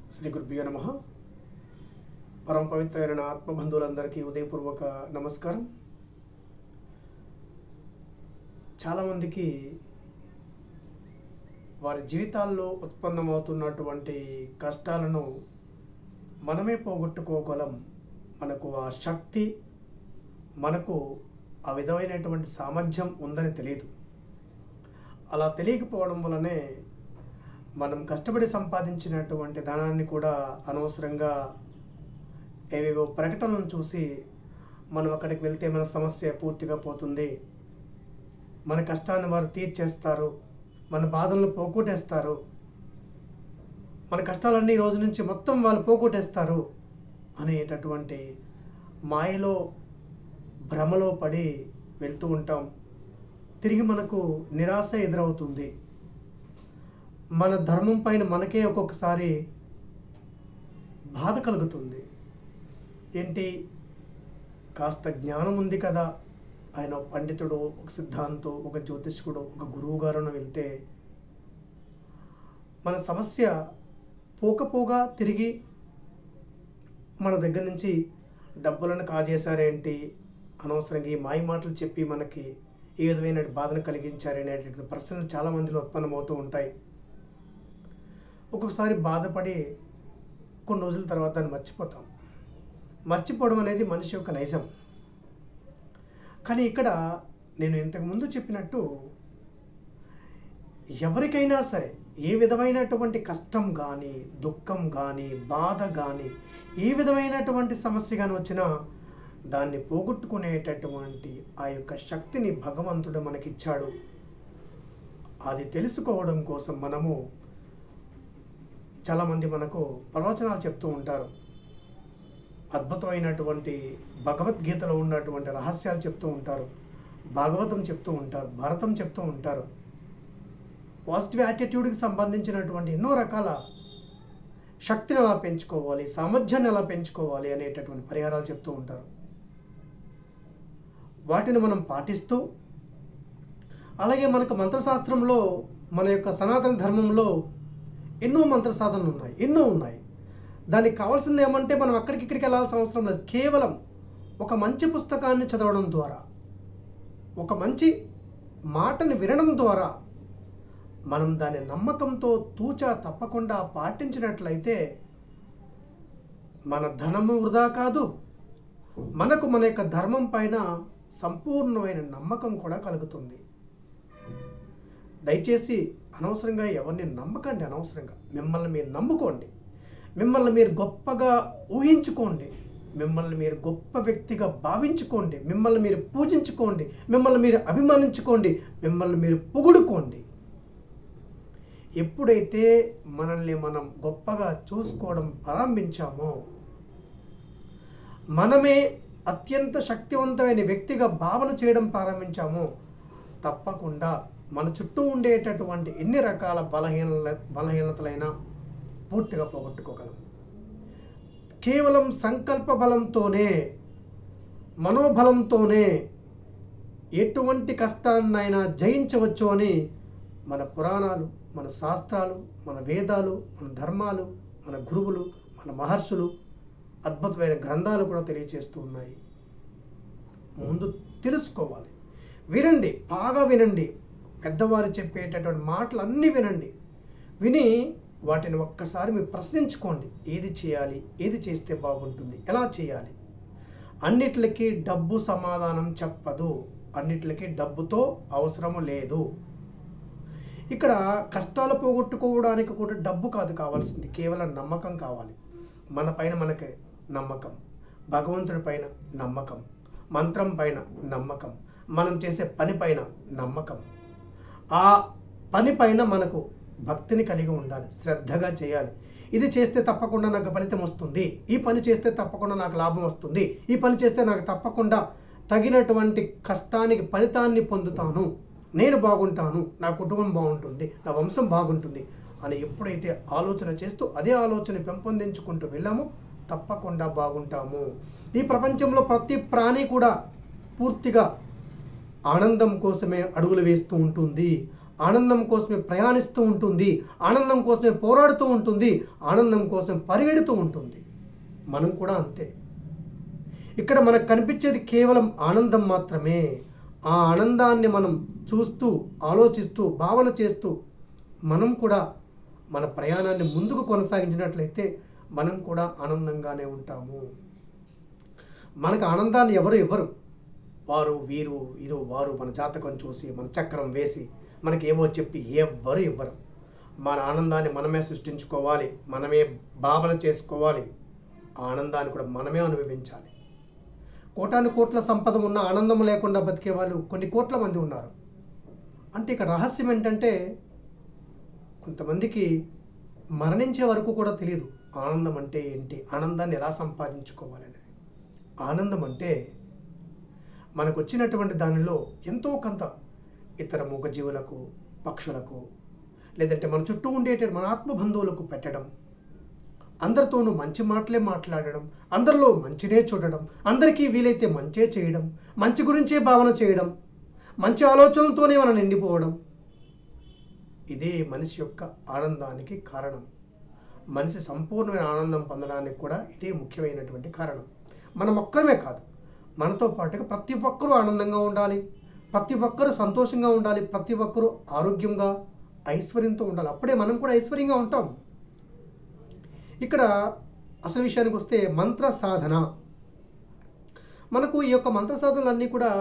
శ్రీ గురుభ్యో నమ పరమ పవిత్రమైన నా ఆత్మబంధువులందరికీ ఉదయపూర్వక నమస్కారం చాలామందికి వారి జీవితాల్లో ఉత్పన్నమవుతున్నటువంటి కష్టాలను మనమే పోగొట్టుకోగలం మనకు ఆ శక్తి మనకు ఆ విధమైనటువంటి సామర్థ్యం ఉందని తెలియదు అలా తెలియకపోవడం వలనే మనం కష్టపడి సంపాదించినటువంటి ధనాన్ని కూడా అనవసరంగా ఏవేవో ప్రకటనలను చూసి మనం అక్కడికి వెళ్తే మన సమస్య పూర్తిగా పోతుంది మన కష్టాన్ని వారు తీర్చేస్తారు మన బాధలను పోగొట్టేస్తారు మన కష్టాలన్నీ ఈ రోజు నుంచి మొత్తం వాళ్ళు పోగొట్టేస్తారు అనేటటువంటి మాయలో భ్రమలో పడి వెళ్తూ ఉంటాం తిరిగి మనకు నిరాశ ఎదురవుతుంది మన ధర్మం పైన మనకే ఒక్కొక్కసారి బాధ కలుగుతుంది ఏంటి కాస్త జ్ఞానం ఉంది కదా ఆయన ఒక పండితుడు ఒక సిద్ధాంతో ఒక జ్యోతిష్కుడు ఒక గురువు గారును వెళ్తే మన సమస్య పోకపోగా తిరిగి మన దగ్గర నుంచి డబ్బులను కాజేశారేంటి అనవసరంగా ఈ మాయ మాటలు చెప్పి మనకి ఏ విధమైన బాధను కలిగించారనేటటువంటి ప్రశ్నలు చాలా మందిలో ఉత్పన్నమవుతూ ఉంటాయి ఒక్కొక్కసారి బాధపడి కొన్ని రోజుల తర్వాత దాన్ని మర్చిపోతాం మర్చిపోవడం అనేది మనిషి యొక్క నైజం కానీ ఇక్కడ నేను ఇంతకు ముందు చెప్పినట్టు ఎవరికైనా సరే ఏ విధమైనటువంటి కష్టం కానీ దుఃఖం కానీ బాధ కానీ ఏ విధమైనటువంటి సమస్య కానీ వచ్చినా దాన్ని పోగొట్టుకునేటటువంటి ఆ యొక్క శక్తిని భగవంతుడు మనకిచ్చాడు అది తెలుసుకోవడం కోసం మనము చాలామంది మనకు ప్రవచనాలు చెప్తూ ఉంటారు అద్భుతమైనటువంటి భగవద్గీతలో ఉన్నటువంటి రహస్యాలు చెప్తూ ఉంటారు భాగవతం చెప్తూ ఉంటారు భారతం చెప్తూ ఉంటారు పాజిటివ్ యాటిట్యూడ్కి సంబంధించినటువంటి ఎన్నో రకాల శక్తిని ఎలా పెంచుకోవాలి సామర్థ్యాన్ని ఎలా పెంచుకోవాలి అనేటటువంటి పరిహారాలు చెప్తూ ఉంటారు వాటిని మనం పాటిస్తూ అలాగే మనకు మంత్రశాస్త్రంలో మన యొక్క సనాతన ధర్మంలో ఎన్నో మంత్ర సాధనలు ఉన్నాయి ఎన్నో ఉన్నాయి దానికి కావాల్సింది ఏమంటే మనం అక్కడికి ఇక్కడికి వెళ్ళాల్సిన అవసరం లేదు కేవలం ఒక మంచి పుస్తకాన్ని చదవడం ద్వారా ఒక మంచి మాటని వినడం ద్వారా మనం దాని నమ్మకంతో తూచా తప్పకుండా పాటించినట్లయితే మన ధనము వృధా కాదు మనకు మన యొక్క ధర్మం పైన సంపూర్ణమైన నమ్మకం కూడా కలుగుతుంది దయచేసి అనవసరంగా ఎవరిని నమ్మకండి అనవసరంగా మిమ్మల్ని మీరు నమ్ముకోండి మిమ్మల్ని మీరు గొప్పగా ఊహించుకోండి మిమ్మల్ని మీరు గొప్ప వ్యక్తిగా భావించుకోండి మిమ్మల్ని మీరు పూజించుకోండి మిమ్మల్ని మీరు అభిమానించుకోండి మిమ్మల్ని మీరు పొగుడుకోండి ఎప్పుడైతే మనల్ని మనం గొప్పగా చూసుకోవడం ప్రారంభించామో మనమే అత్యంత శక్తివంతమైన వ్యక్తిగా భావన చేయడం ప్రారంభించామో తప్పకుండా మన చుట్టూ ఉండేటటువంటి ఎన్ని రకాల బలహీన బలహీనతలైనా పూర్తిగా పోగొట్టుకోగలం కేవలం సంకల్ప బలంతోనే మనోబలంతోనే ఎటువంటి కష్టాన్నైనా జయించవచ్చు అని మన పురాణాలు మన శాస్త్రాలు మన వేదాలు మన ధర్మాలు మన గురువులు మన మహర్షులు అద్భుతమైన గ్రంథాలు కూడా తెలియచేస్తూ ఉన్నాయి ముందు తెలుసుకోవాలి వినండి బాగా వినండి పెద్దవారు చెప్పేటటువంటి మాటలు అన్నీ వినండి విని వాటిని ఒక్కసారి మీరు ప్రశ్నించుకోండి ఏది చేయాలి ఏది చేస్తే బాగుంటుంది ఎలా చేయాలి అన్నిట్లకి డబ్బు సమాధానం చెప్పదు అన్నిట్లకి డబ్బుతో అవసరము లేదు ఇక్కడ కష్టాలు పోగొట్టుకోవడానికి కూడా డబ్బు కాదు కావాల్సింది కేవలం నమ్మకం కావాలి మన పైన మనకి నమ్మకం భగవంతుడి పైన నమ్మకం మంత్రం పైన నమ్మకం మనం చేసే పని పైన నమ్మకం ఆ పని పైన మనకు భక్తిని కలిగి ఉండాలి శ్రద్ధగా చేయాలి ఇది చేస్తే తప్పకుండా నాకు ఫలితం వస్తుంది ఈ పని చేస్తే తప్పకుండా నాకు లాభం వస్తుంది ఈ పని చేస్తే నాకు తప్పకుండా తగినటువంటి కష్టానికి ఫలితాన్ని పొందుతాను నేను బాగుంటాను నా కుటుంబం బాగుంటుంది నా వంశం బాగుంటుంది అని ఎప్పుడైతే ఆలోచన చేస్తూ అదే ఆలోచన పెంపొందించుకుంటూ వెళ్ళామో తప్పకుండా బాగుంటాము ఈ ప్రపంచంలో ప్రతి ప్రాణి కూడా పూర్తిగా ఆనందం కోసమే అడుగులు వేస్తూ ఉంటుంది ఆనందం కోసమే ప్రయాణిస్తూ ఉంటుంది ఆనందం కోసమే పోరాడుతూ ఉంటుంది ఆనందం కోసం పరిగెడుతూ ఉంటుంది మనం కూడా అంతే ఇక్కడ మనకు కనిపించేది కేవలం ఆనందం మాత్రమే ఆ ఆనందాన్ని మనం చూస్తూ ఆలోచిస్తూ భావన చేస్తూ మనం కూడా మన ప్రయాణాన్ని ముందుకు కొనసాగించినట్లయితే మనం కూడా ఆనందంగానే ఉంటాము మనకు ఆనందాన్ని ఎవరు ఇవ్వరు వారు వీరు ఇరు వారు మన జాతకం చూసి మన చక్రం వేసి మనకి ఏవో చెప్పి ఎవ్వరు ఇవ్వరు మన ఆనందాన్ని మనమే సృష్టించుకోవాలి మనమే భావన చేసుకోవాలి ఆ ఆనందాన్ని కూడా మనమే అనుభవించాలి కోటాను కోట్ల సంపద ఉన్న ఆనందం లేకుండా బతికే వాళ్ళు కొన్ని కోట్ల మంది ఉన్నారు అంటే ఇక్కడ రహస్యం ఏంటంటే కొంతమందికి మరణించే వరకు కూడా తెలియదు ఆనందం అంటే ఏంటి ఆనందాన్ని ఎలా సంపాదించుకోవాలనేది ఆనందం అంటే మనకు వచ్చినటువంటి దానిలో ఎంతో కొంత ఇతర మూగజీవులకు పక్షులకు లేదంటే మన చుట్టూ ఉండేటువంటి మన ఆత్మబంధువులకు పెట్టడం అందరితోనూ మంచి మాటలే మాట్లాడడం అందరిలో మంచినే చూడడం అందరికీ వీలైతే మంచే చేయడం మంచి గురించే భావన చేయడం మంచి ఆలోచనలతోనే మనం నిండిపోవడం ఇదే మనిషి యొక్క ఆనందానికి కారణం మనిషి సంపూర్ణమైన ఆనందం పొందడానికి కూడా ఇదే ముఖ్యమైనటువంటి కారణం మనం ఒక్కరమే కాదు మనతో పాటుగా ప్రతి ఒక్కరూ ఆనందంగా ఉండాలి ప్రతి ఒక్కరూ సంతోషంగా ఉండాలి ప్రతి ఒక్కరూ ఆరోగ్యంగా ఐశ్వర్యంతో ఉండాలి అప్పుడే మనం కూడా ఐశ్వర్యంగా ఉంటాం ఇక్కడ అసలు విషయానికి వస్తే మంత్ర సాధన మనకు ఈ యొక్క మంత్ర సాధనలు కూడా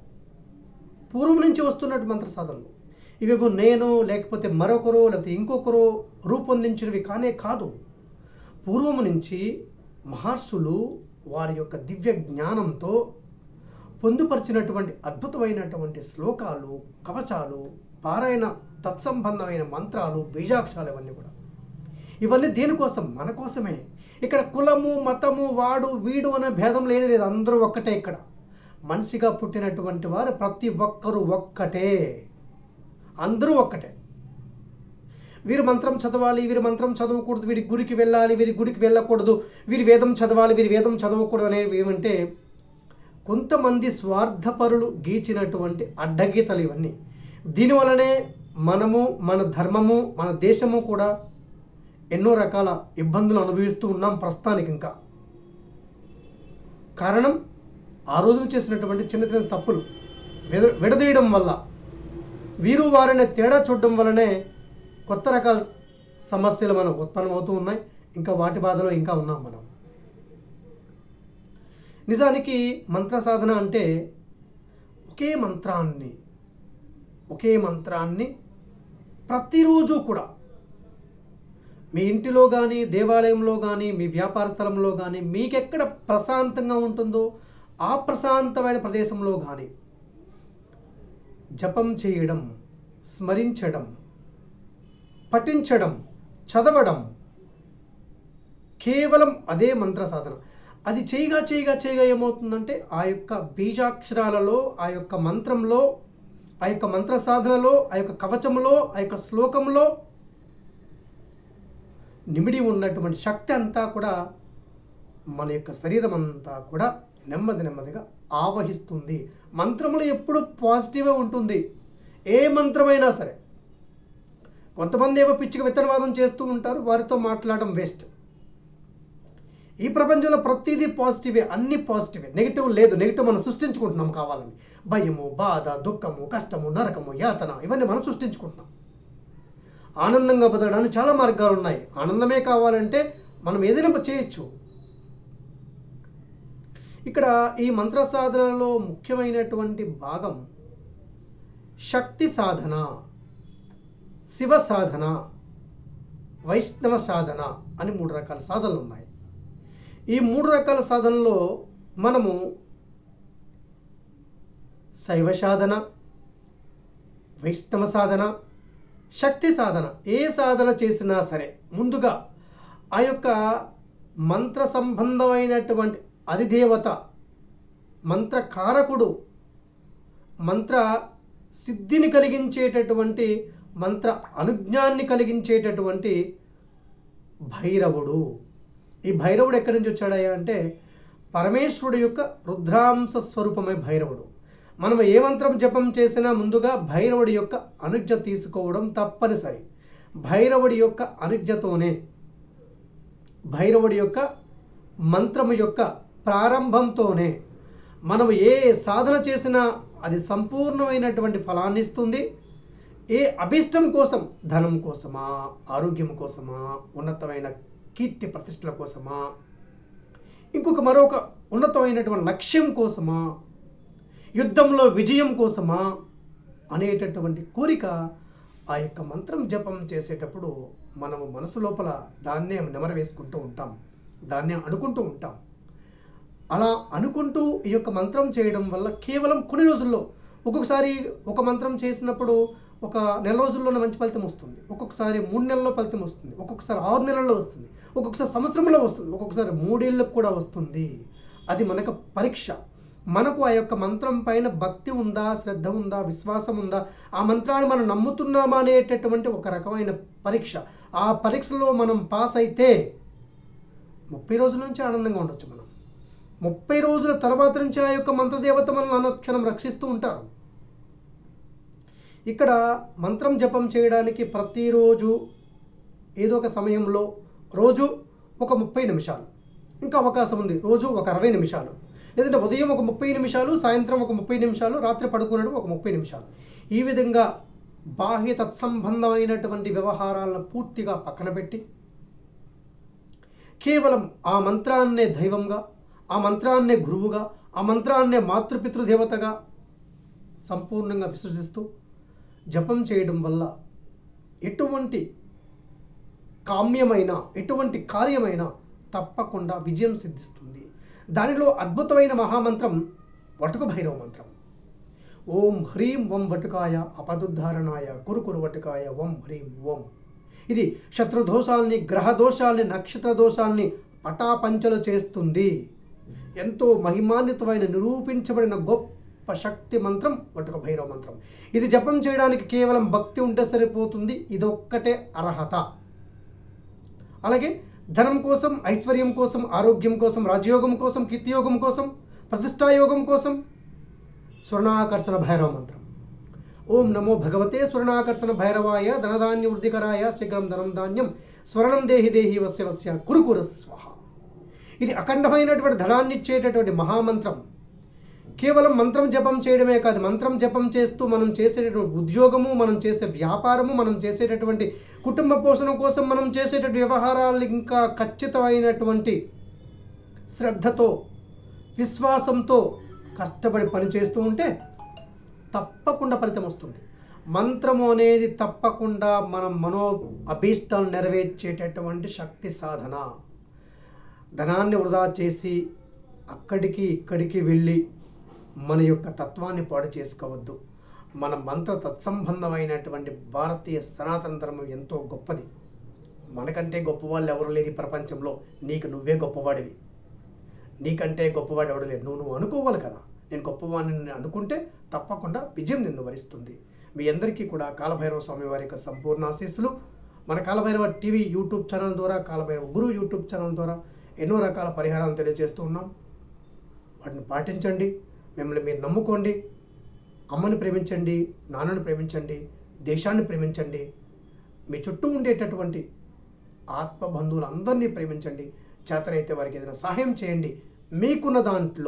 పూర్వం నుంచి వస్తున్నట్టు మంత్ర సాధనలు ఇవేవో నేను లేకపోతే మరొకరు లేకపోతే ఇంకొకరు రూపొందించినవి కానే కాదు పూర్వము నుంచి మహర్షులు వారి యొక్క దివ్య జ్ఞానంతో పొందుపరిచినటువంటి అద్భుతమైనటువంటి శ్లోకాలు కవచాలు పారాయణ తత్సంబంధమైన మంత్రాలు బీజాక్షరాలు ఇవన్నీ కూడా ఇవన్నీ దేనికోసం మన కోసమే ఇక్కడ కులము మతము వాడు వీడు అనే భేదం లేని లేదు అందరూ ఒక్కటే ఇక్కడ మనిషిగా పుట్టినటువంటి వారు ప్రతి ఒక్కరూ ఒక్కటే అందరూ ఒక్కటే వీరి మంత్రం చదవాలి వీరి మంత్రం చదవకూడదు వీరి గుడికి వెళ్ళాలి వీరి గుడికి వెళ్ళకూడదు వీరి వేదం చదవాలి వీరి వేదం చదవకూడదు అనేవి ఏమంటే కొంతమంది స్వార్థపరులు గీచినటువంటి అడ్డగీతలు ఇవన్నీ దీనివలనే మనము మన ధర్మము మన దేశము కూడా ఎన్నో రకాల ఇబ్బందులు అనుభవిస్తూ ఉన్నాం ప్రస్తుతానికి ఇంకా కారణం ఆ రోజున చేసినటువంటి చిన్న చిన్న తప్పులు విడ విడదీయడం వల్ల వీరు వారిని తేడా చూడడం వల్లనే కొత్త రకాల సమస్యలు మనకు ఉత్పన్నమవుతూ ఉన్నాయి ఇంకా వాటి బాధలో ఇంకా ఉన్నాం మనం నిజానికి మంత్ర సాధన అంటే ఒకే మంత్రాన్ని ఒకే మంత్రాన్ని ప్రతిరోజు కూడా మీ ఇంటిలో కానీ దేవాలయంలో కానీ మీ వ్యాపార స్థలంలో కానీ మీకెక్కడ ప్రశాంతంగా ఉంటుందో ఆ ప్రశాంతమైన ప్రదేశంలో కానీ జపం చేయడం స్మరించడం పఠించడం చదవడం కేవలం అదే మంత్ర సాధన అది చేయగా చేయగా చేయగా ఏమవుతుందంటే ఆ యొక్క బీజాక్షరాలలో ఆ యొక్క మంత్రంలో ఆ యొక్క మంత్ర సాధనలో ఆ యొక్క కవచంలో ఆ యొక్క శ్లోకంలో నిమిడి ఉన్నటువంటి శక్తి అంతా కూడా మన యొక్క శరీరం అంతా కూడా నెమ్మది నెమ్మదిగా ఆవహిస్తుంది మంత్రములు ఎప్పుడు పాజిటివే ఉంటుంది ఏ మంత్రమైనా సరే కొంతమంది ఏమో పిచ్చిక విత్తనవాదం చేస్తూ ఉంటారు వారితో మాట్లాడడం వేస్ట్ ఈ ప్రపంచంలో ప్రతిదీ పాజిటివే అన్ని పాజిటివే నెగిటివ్ లేదు నెగిటివ్ మనం సృష్టించుకుంటున్నాం కావాలని భయము బాధ దుఃఖము కష్టము నరకము యాతన ఇవన్నీ మనం సృష్టించుకుంటున్నాం ఆనందంగా బతకడానికి చాలా మార్గాలు ఉన్నాయి ఆనందమే కావాలంటే మనం ఏదైనా చేయొచ్చు ఇక్కడ ఈ మంత్ర సాధనలో ముఖ్యమైనటువంటి భాగం శక్తి సాధన శివ సాధన వైష్ణవ సాధన అని మూడు రకాల సాధనలు ఉన్నాయి ఈ మూడు రకాల సాధనలో మనము శైవ సాధన వైష్ణవ సాధన శక్తి సాధన ఏ సాధన చేసినా సరే ముందుగా ఆ యొక్క మంత్ర సంబంధమైనటువంటి అధిదేవత మంత్రకారకుడు మంత్ర సిద్ధిని కలిగించేటటువంటి మంత్ర అనుజ్ఞాన్ని కలిగించేటటువంటి భైరవుడు ఈ భైరవుడు ఎక్కడి నుంచి వచ్చాడయ్యా అంటే పరమేశ్వరుడు యొక్క రుద్రాంశ స్వరూపమే భైరవుడు మనం ఏ మంత్రం జపం చేసినా ముందుగా భైరవుడి యొక్క అనుజ్ఞ తీసుకోవడం తప్పనిసరి భైరవుడి యొక్క అనుజ్ఞతోనే భైరవుడి యొక్క మంత్రము యొక్క ప్రారంభంతోనే మనం ఏ సాధన చేసినా అది సంపూర్ణమైనటువంటి ఫలాన్ని ఇస్తుంది ఏ అభిష్టం కోసం ధనం కోసమా ఆరోగ్యం కోసమా ఉన్నతమైన కీర్తి ప్రతిష్టల కోసమా ఇంకొక మరొక ఉన్నతమైనటువంటి లక్ష్యం కోసమా యుద్ధంలో విజయం కోసమా అనేటటువంటి కోరిక ఆ యొక్క మంత్రం జపం చేసేటప్పుడు మనము మనసు లోపల దాన్నే నెమరవేసుకుంటూ ఉంటాం దాన్నే అనుకుంటూ ఉంటాం అలా అనుకుంటూ ఈ యొక్క మంత్రం చేయడం వల్ల కేవలం కొన్ని రోజుల్లో ఒక్కొక్కసారి ఒక మంత్రం చేసినప్పుడు ఒక నెల రోజుల్లోనే మంచి ఫలితం వస్తుంది ఒక్కొక్కసారి మూడు నెలల్లో ఫలితం వస్తుంది ఒక్కొక్కసారి ఆరు నెలల్లో వస్తుంది ఒక్కొక్కసారి సంవత్సరంలో వస్తుంది ఒక్కొక్కసారి మూడేళ్ళకు కూడా వస్తుంది అది మనకు పరీక్ష మనకు ఆ యొక్క మంత్రం పైన భక్తి ఉందా శ్రద్ధ ఉందా విశ్వాసం ఉందా ఆ మంత్రాన్ని మనం నమ్ముతున్నామా అనేటటువంటి ఒక రకమైన పరీక్ష ఆ పరీక్షలో మనం పాస్ అయితే ముప్పై రోజుల నుంచి ఆనందంగా ఉండొచ్చు మనం ముప్పై రోజుల తర్వాత నుంచి ఆ యొక్క మంత్రదేవత మనల్ని అనుక్షణం రక్షిస్తూ ఉంటారు ఇక్కడ మంత్రం జపం చేయడానికి ప్రతిరోజు ఏదో ఒక సమయంలో రోజు ఒక ముప్పై నిమిషాలు ఇంకా అవకాశం ఉంది రోజు ఒక అరవై నిమిషాలు లేదంటే ఉదయం ఒక ముప్పై నిమిషాలు సాయంత్రం ఒక ముప్పై నిమిషాలు రాత్రి పడుకున్నప్పుడు ఒక ముప్పై నిమిషాలు ఈ విధంగా బాహ్య తత్సంబంధమైనటువంటి వ్యవహారాలను పూర్తిగా పక్కన పెట్టి కేవలం ఆ మంత్రాన్నే దైవంగా ఆ మంత్రాన్నే గురువుగా ఆ మంత్రాన్నే మాతృపితృదేవతగా సంపూర్ణంగా విశ్వసిస్తూ జపం చేయడం వల్ల ఎటువంటి కామ్యమైన ఎటువంటి కార్యమైన తప్పకుండా విజయం సిద్ధిస్తుంది దానిలో అద్భుతమైన మహామంత్రం వటుక భైరవ మంత్రం ఓం హ్రీం వం వటుకాయ అపదుద్ధారణాయ కురుకురు వటుకాయ ఓం హ్రీం ఓం ఇది శత్రుదోషాల్ని గ్రహ దోషాల్ని నక్షత్ర దోషాల్ని పటాపంచలు చేస్తుంది ఎంతో మహిమాన్వితమైన నిరూపించబడిన గొప్ప శక్తి మంత్రం వటుక భైరవ మంత్రం ఇది జపం చేయడానికి కేవలం భక్తి ఉంటే సరిపోతుంది ఇదొక్కటే అర్హత అలాగే ధనం కోసం ఐశ్వర్యం కోసం ఆరోగ్యం కోసం రాజయోగం కోసం కీర్తియోగం కోసం ప్రతిష్టాయోగం కోసం స్వర్ణాకర్షణ భైరవ మంత్రం ఓం నమో భగవతే స్వర్ణాకర్షణ భైరవాయ ధనధాన్య వృద్ధికరాయ శీఘ్రం ధనం ధాన్యం స్వర్ణం దేహి దేహి వస్య వస్య కురుకుర స్వహ ఇది అఖండమైనటువంటి ధనాన్ని ఇచ్చేటటువంటి మహామంత్రం కేవలం మంత్రం జపం చేయడమే కాదు మంత్రం జపం చేస్తూ మనం చేసేటటువంటి ఉద్యోగము మనం చేసే వ్యాపారము మనం చేసేటటువంటి కుటుంబ పోషణ కోసం మనం చేసేటటువంటి వ్యవహారాలు ఇంకా ఖచ్చితమైనటువంటి శ్రద్ధతో విశ్వాసంతో కష్టపడి పని చేస్తూ ఉంటే తప్పకుండా ఫలితం వస్తుంది మంత్రము అనేది తప్పకుండా మనం మనో అభీష్టాలు నెరవేర్చేటటువంటి శక్తి సాధన ధనాన్ని వృధా చేసి అక్కడికి ఇక్కడికి వెళ్ళి మన యొక్క తత్వాన్ని పాడు చేసుకోవద్దు మన మంత్ర తత్సంబంధమైనటువంటి భారతీయ సనాతన ధర్మం ఎంతో గొప్పది మనకంటే గొప్పవాళ్ళు ఎవరు లేరు ఈ ప్రపంచంలో నీకు నువ్వే గొప్పవాడివి నీకంటే గొప్పవాడు ఎవడు లేడు నువ్వు నువ్వు అనుకోవాలి కదా నేను గొప్పవాడిని నేను అనుకుంటే తప్పకుండా విజయం నిన్ను వరిస్తుంది మీ అందరికీ కూడా కాలభైరవ స్వామి వారి యొక్క సంపూర్ణ ఆశీస్సులు మన కాలభైరవ టీవీ యూట్యూబ్ ఛానల్ ద్వారా కాలభైరవ గురు యూట్యూబ్ ఛానల్ ద్వారా ఎన్నో రకాల పరిహారాలు తెలియజేస్తూ ఉన్నాం వాటిని పాటించండి మిమ్మల్ని మీరు నమ్ముకోండి అమ్మని ప్రేమించండి నాన్నని ప్రేమించండి దేశాన్ని ప్రేమించండి మీ చుట్టూ ఉండేటటువంటి ఆత్మ బంధువులందరినీ ప్రేమించండి చేతనైతే వారికి ఏదైనా సహాయం చేయండి మీకున్న దాంట్లో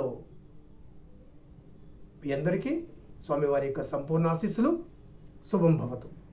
మీ అందరికీ స్వామివారి యొక్క సంపూర్ణ ఆశీస్సులు శుభం భవతు